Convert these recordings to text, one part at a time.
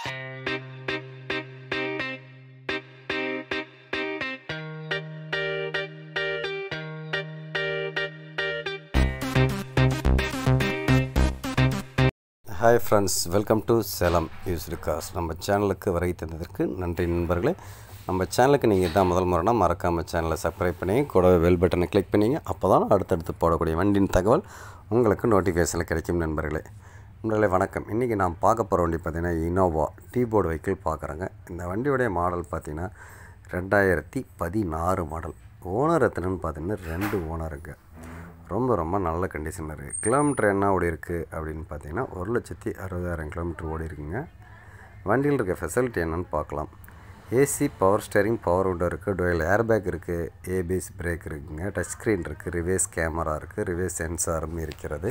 hi friends welcome to Salem used cars நம்ம சேனலுக்கு வருகை தந்ததற்கு நன்றி நண்பர்களே நம்ம சேனலுக்கு நீங்கள் தான் முதல் முறைனா மறக்காமல் சேனலை சப்ஸ்கிரைப் பண்ணி கூட பெல் பட்டனை கிளிக் பண்ணிங்க அப்போ தான் அடுத்தடுத்து போடக்கூடிய வண்டியின் தகவல் உங்களுக்கு நோட்டிஃபிகேஷனில் கிடைக்கும் நண்பர்களே நண்பர்களே வணக்கம் இன்றைக்கி நான் பார்க்க போகிற வண்டி பார்த்திங்கன்னா இனோவா டீ போர்டு வெஹிக்கிள் பார்க்குறேங்க இந்த வண்டியோடைய மாடல் பார்த்திங்கன்னா ரெண்டாயிரத்தி பதினாறு மாடல் ஓனர் எத்தனைன்னு பார்த்தீங்கன்னா ரெண்டு ஓனருங்க ரொம்ப ரொம்ப நல்ல கண்டிஷனில் இருக்குது கிலோமீட்டர் என்ன ஓடி இருக்குது அப்படின்னு பார்த்தீங்கன்னா ஒரு லட்சத்தி அறுபதாயிரம் கிலோமீட்டர் ஓடி இருக்குங்க வண்டியில் இருக்க ஃபெசிலிட்டி என்னென்னு பார்க்கலாம் AC power steering power window இருக்குது டுவெல் ஏர்பேக் இருக்குது ஏபிஎஸ் பிரேக் இருக்குங்க டச் ஸ்க்ரீன் இருக்குது ரிவேஸ் கேமரா இருக்குது ரிவேஸ் சென்சாரும் இருக்கிறது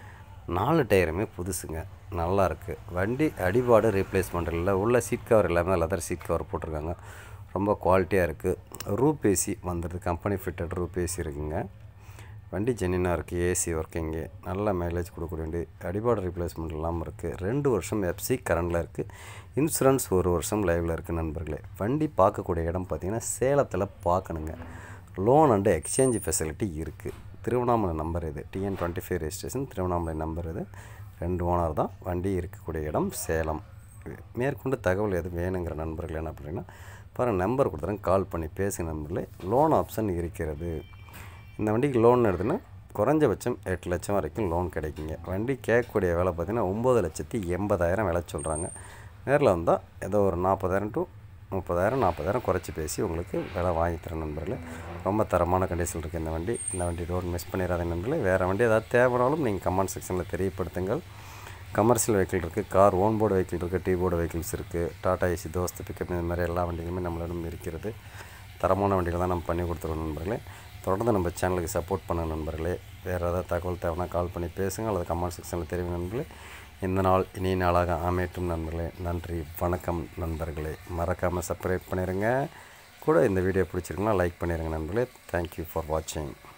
நாலு டயருமே புதுசுங்க நல்லா இருக்குது வண்டி அடிபாடு ரீப்ளேஸ்மெண்ட் இல்லை உள்ள சீட் கவர் எல்லாமே லெதர் சீட் கவர் போட்டிருக்காங்க ரொம்ப குவாலிட்டியாக இருக்குது ரூப் ஏசி வந்துடுது கம்பெனி ஃபிட்டட் ரூப் ஏசி இருக்குங்க வண்டி ஜென்னினாக இருக்குது ஏசி ஒர்க்கிங்கு நல்ல மைலேஜ் கொடுக்கக்கூடிய வண்டி அடிபாடு ரீப்ளேஸ்மெண்ட் இல்லாமல் இருக்குது ரெண்டு வருஷம் எஃப்சி கரண்டில் இருக்குது இன்சூரன்ஸ் ஒரு வருஷம் லைவில் இருக்குது நண்பர்களே வண்டி பார்க்கக்கூடிய இடம் பார்த்திங்கன்னா சேலத்தில் பார்க்கணுங்க லோன் அண்டு எக்ஸ்சேஞ்ச் ஃபெசிலிட்டி இருக்குது திருவண்ணாமலை நம்பர் இது TN twenty five registration Tiruvannamalai number இது ரெண்டு ஓனர் தான் வண்டி இருக்கக்கூடிய இடம் சேலம் மேற்கொண்டு தகவல் எதுவும் வேணுங்கிற நண்பர்கள் என்ன அப்படின்னா பாருங்கள் நம்பர் கொடுத்துறேன் கால் பண்ணி பேசுங்க நண்பர்களே லோன் ஆப்ஷன் இருக்கிறது இந்த வண்டிக்கு லோன் எடுத்துன்னா குறைஞ்சபட்சம் எட்டு லட்சம் வரைக்கும் லோன் கிடைக்குங்க வண்டி கேட்கக்கூடிய விலை பார்த்திங்கன்னா ஒம்பது லட்சத்தி எண்பதாயிரம் விலை சொல்கிறாங்க நேரில் வந்தால் ஏதோ ஒரு நாற்பதாயிரம் டு முப்பதாயிரம் நாற்பதாயிரம் குறைச்சி பேசி உங்களுக்கு விலை வாங்கி தரேன் நண்பர்களே ரொம்ப தரமான கண்டிஷன் இருக்குது இந்த வண்டி இந்த வண்டி ரோடு மிஸ் பண்ணிடாதீங்க நண்பர்களே வேறு வண்டி ஏதாவது தேவைனாலும் நீங்கள் கமெண்ட் செக்ஷனில் தெரியப்படுத்துங்கள் கமர்ஷியல் வெஹிக்கிள் இருக்குது கார் ஓன் போர்டு வெஹிக்கிள் இருக்குது டீ போர்டு வெஹிக்கிள்ஸ் இருக்குது டாடா ஏசி தோஸ்து பிக்கப் இந்த மாதிரி எல்லா வண்டிகளுமே நம்மளிடம் இருக்கிறது தரமான வண்டிகள் தான் நம்ம பண்ணி கொடுத்துருவோம் நண்பர்களே தொடர்ந்து நம்ம சேனலுக்கு சப்போர்ட் பண்ண நண்பர்களே வேறு ஏதாவது தகவல் தேவைன்னா கால் பண்ணி பேசுங்க அல்லது கமெண்ட் செக்ஷனில் தெரியும் நண்பர்களே இந்த நாள் இனிய நாளாக அமையட்டும் நண்பர்களே நன்றி வணக்கம் நண்பர்களே மறக்காமல் சப்ஸ்கிரைப் பண்ணிடுங்க கூட இந்த வீடியோ பிடிச்சிருக்குன்னா லைக் பண்ணிடுங்க நண்பர்களே தேங்க்யூ ஃபார் வாட்சிங்